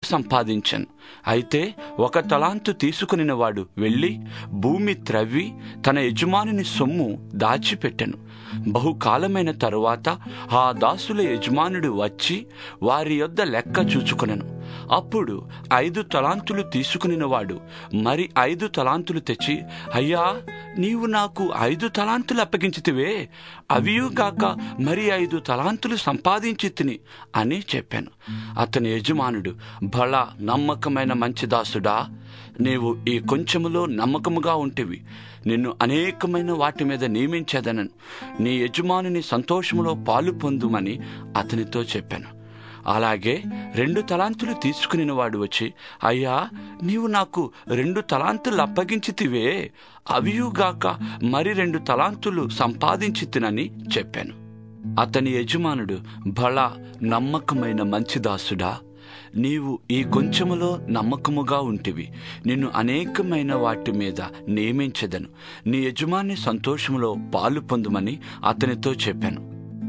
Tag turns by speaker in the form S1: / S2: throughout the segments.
S1: సంపాదించాను అయితే ఒక తలాంతు తీసుకునిన వాడు వెళ్ళి భూమి త్రవ్వి తన యజమానుని సొమ్ము దాచిపెట్టెను బహుకాలమైన తరువాత ఆ దాసుల యజమానుడు వచ్చి వారి యొద్ద లెక్క చూచుకొనెను అప్పుడు ఐదు తలాంతులు తీసుకునిన వాడు మరి ఐదు తలాంతులు తెచ్చి అయ్యా నీవు నాకు ఐదు తలాంతులు అప్పగించితివే అవియుగాక మరి ఐదు తలాంతులు సంపాదించి తిని అని చెప్పాను అతని యజమానుడు బల నమ్మకమైన మంచి దాసుడా నీవు ఈ కొంచెములో నమ్మకముగా ఉంటివి నిన్ను అనేకమైన వాటి మీద నియమించేదనను నీ యజమానుని సంతోషములో పాలు పొందుమని అతనితో చెప్పాను అలాగే రెండు తలాంతులు తీసుకుని వాడు వచ్చి అయ్యా నీవు నాకు రెండు తలాంతులు అప్పగించితివే అవియుగాక మరి రెండు తలాంతులు సంపాదించి తినని చెప్పాను అతని యజమానుడు బళ నమ్మకమైన మంచి దాసుడా నీవు ఈ కొంచెములో నమ్మకముగా ఉంటివి నిన్ను అనేకమైన వాటి మీద నియమించదను నీ యజమాని సంతోషములో పాలు పొందుమని అతనితో చెప్పాను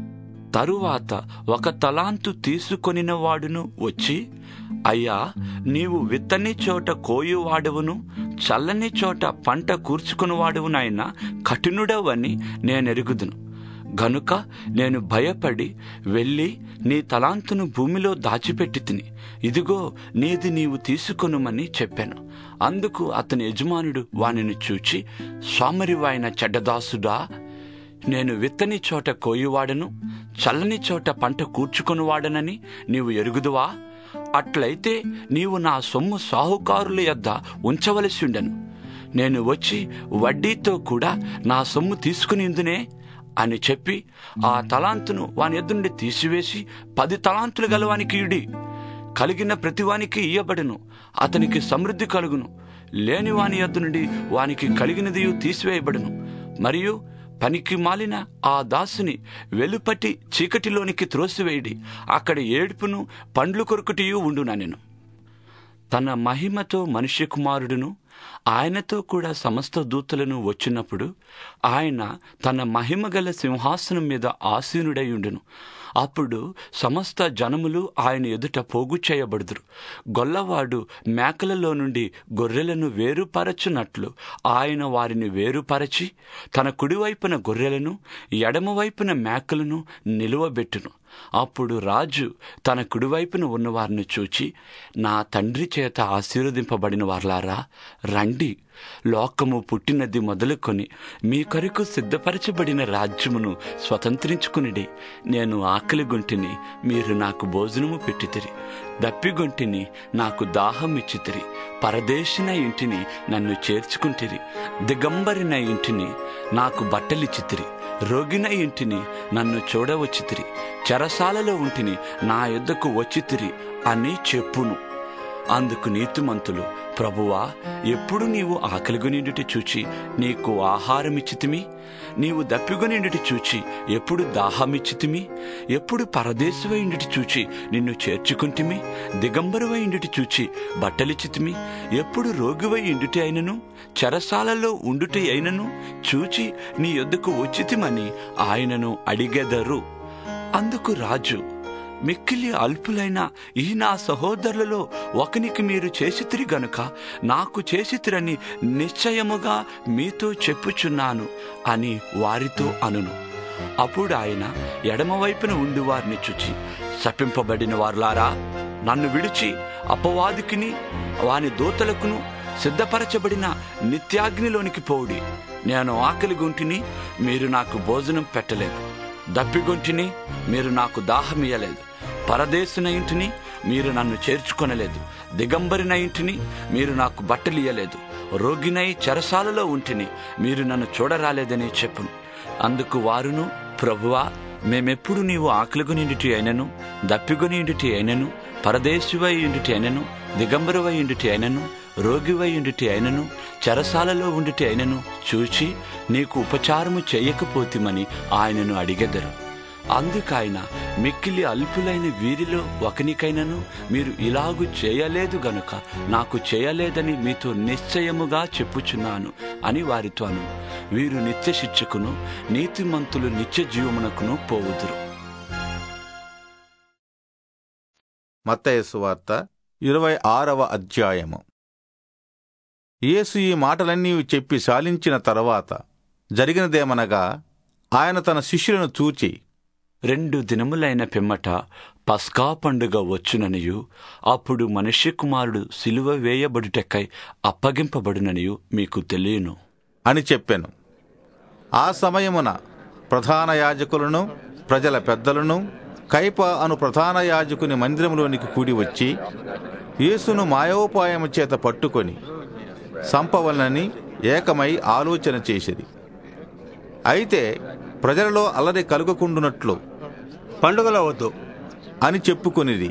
S1: తరువాత ఒక తలాంతు తీసుకొనిన వాడును వచ్చి అయ్యా నీవు విత్తని చోట కోయువాడవును చల్లని చోట పంట కూర్చుకునివాడవునైనా కఠినుడవని నేనెరుగుదును గనుక నేను భయపడి వెళ్ళి నీ తలాంతును భూమిలో దాచిపెట్టి తిని ఇదిగో నీది నీవు తీసుకొనుమని చెప్పాను అందుకు అతని యజమానుడు వానిని చూచి స్వామరివాయన చెడ్డదాసుడా నేను విత్తని చోట కోయువాడను చల్లని చోట పంట కూర్చుకొనివాడనని నీవు ఎరుగుదువా అట్లయితే నీవు నా సొమ్ము సాహుకారుల యొద్ద ఉంచవలసి ఉండను నేను వచ్చి వడ్డీతో కూడా నా సొమ్ము తీసుకునిందునే అని చెప్పి ఆ తలాంతును వాని ఎద్దు నుండి తీసివేసి పది తలాంతులు గలవానికి ఇడి కలిగిన ప్రతివానికి ఇయ్యబడును అతనికి సమృద్ధి కలుగును లేని వాని యొద్ద నుండి వానికి కలిగినది తీసివేయబడును మరియు పనికి మాలిన ఆ దాసుని వెలుపటి చీకటిలోనికి త్రోసివేయడి అక్కడ ఏడుపును పండ్లు కొరుకుటియు ఉండునా నేను తన మహిమతో మనుష్య కుమారుడును ఆయనతో కూడా సమస్త దూతలను వచ్చినప్పుడు ఆయన తన మహిమగల సింహాసనం మీద ఆసీనుడై ఉండును అప్పుడు సమస్త జనములు ఆయన ఎదుట పోగు చేయబడుదురు గొల్లవాడు మేకలలో నుండి గొర్రెలను వేరుపరచునట్లు ఆయన వారిని వేరుపరచి తన కుడివైపున గొర్రెలను ఎడమవైపున మేకలను నిలువబెట్టును అప్పుడు రాజు తన కుడివైపున ఉన్నవారిని చూచి నా తండ్రి చేత ఆశీర్వదింపబడిన వార్లారా రండి లోకము పుట్టినది మొదలుకొని మీ కొరకు సిద్ధపరచబడిన రాజ్యమును స్వతంత్రించుకునిడి నేను ఆకలి గుంటిని మీరు నాకు భోజనము పెట్టితిరి దప్పిగొంటిని నాకు దాహం ఇచ్చితిరి పరదేశిన ఇంటిని నన్ను చేర్చుకుంటిరి దిగంబరిన ఇంటిని నాకు బట్టలిచ్చితిరి రోగిన ఇంటిని నన్ను చూడవచ్చితిరి చెరసాలలో ఉంటిని నా యొద్దకు వచ్చితిరి అని చెప్పును అందుకు నీతిమంతులు ప్రభువా ఎప్పుడు నీవు ఆకలిగొనిండుటి చూచి నీకు ఆహారమిచ్చితిమి నీవు దప్పిగొనిండుటి చూచి ఎప్పుడు దాహమిచ్చితిమి ఎప్పుడు పరదేశమైండుటి చూచి నిన్ను చేర్చుకుంటిమి దిగంబరువై ఇండుటి చూచి బట్టలిచ్చితిమి ఎప్పుడు రోగివై ఇండుటి అయినను చెరసాలలో ఉండుటి అయినను చూచి నీ యొద్దకు వచ్చితిమని ఆయనను అడిగెదరు అందుకు రాజు మిక్కిలి అల్పులైన ఈ నా సహోదరులలో ఒకనికి మీరు చేసితిరి గనుక నాకు చేసితిరని నిశ్చయముగా మీతో చెప్పుచున్నాను అని వారితో అనును అప్పుడు ఆయన ఎడమవైపున ఉండి వారిని చూచి శపింపబడిన వారులారా నన్ను విడిచి అపవాదికిని వాని దూతలకును సిద్ధపరచబడిన నిత్యాగ్నిలోనికి పోవుడి నేను ఆకలి గుంటిని మీరు నాకు భోజనం పెట్టలేదు దప్పిగొంటిని మీరు నాకు దాహమియ్యలేదు పరదేశిన ఇంటిని మీరు నన్ను చేర్చుకొనలేదు దిగంబరిన ఇంటిని మీరు నాకు బట్టలియ్యలేదు రోగినై చెరసాలలో ఉంటిని మీరు నన్ను చూడరాలేదని చెప్పును అందుకు వారును ప్రభువా మేమెప్పుడు నీవు ఆకలిగొనిండిటి అయినను దప్పిగొనిండిటి అయినను పరదేశివై ఇండిటి అయినను దిగంబరువై ఇండిటి అయినను రోగివై ఇండిటి అయినను చెరసాలలో ఉండిటి అయినను చూచి నీకు ఉపచారము చేయకపోతిమని ఆయనను అడిగెదరు అందుకాయన మిక్కిలి అల్పులైన వీరిలో ఒకనికైనను మీరు ఇలాగు చేయలేదు గనుక నాకు చేయలేదని మీతో నిశ్చయముగా చెప్పుచున్నాను అని వారితో అను వీరు నిత్య శిక్షకును నీతిమంతులు నిత్య జీవమునకును పోవుదురు
S2: మత్తయి సువార్త ఇరవై ఆరవ అధ్యాయము యేసు ఈ మాటలన్నీ చెప్పి శాలించిన తర్వాత జరిగినదేమనగా ఆయన తన శిష్యులను చూచి
S1: రెండు దినములైన పిమ్మట పస్కా పండుగ వచ్చుననియు అప్పుడు మనుష్య కుమారుడు సిలువ వేయబడుటకై అప్పగింపబడుననియు మీకు తెలియను
S2: అని చెప్పెను ఆ సమయమున ప్రధాన యాజకులను ప్రజల పెద్దలను కైప అను ప్రధాన యాజకుని మందిరంలోనికి కూడి వచ్చి యేసును మాయోపాయము చేత పట్టుకొని సంపవలనని ఏకమై ఆలోచన చేసిరి అయితే ప్రజలలో అల్లరి కలుగకుండునట్లు
S3: పండుగలో వద్దు
S2: అని చెప్పుకొనిది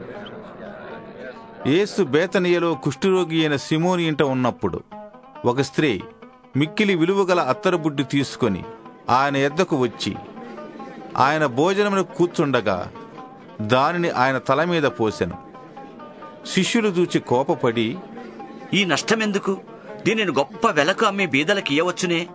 S2: యేసు బేతనియలో కుష్ఠరోగి అయిన సిమోని ఇంట ఉన్నప్పుడు ఒక స్త్రీ మిక్కిలి విలువగల అత్తరబుడ్డి తీసుకొని ఆయన ఎద్దకు వచ్చి ఆయన భోజనమును కూర్చుండగా దానిని ఆయన తల మీద పోసెను శిష్యులు చూచి కోపపడి
S4: ఈ నష్టమెందుకు దీనిని గొప్ప వెలకు అమ్మి బీదలకి ఇయ్యవచ్చునే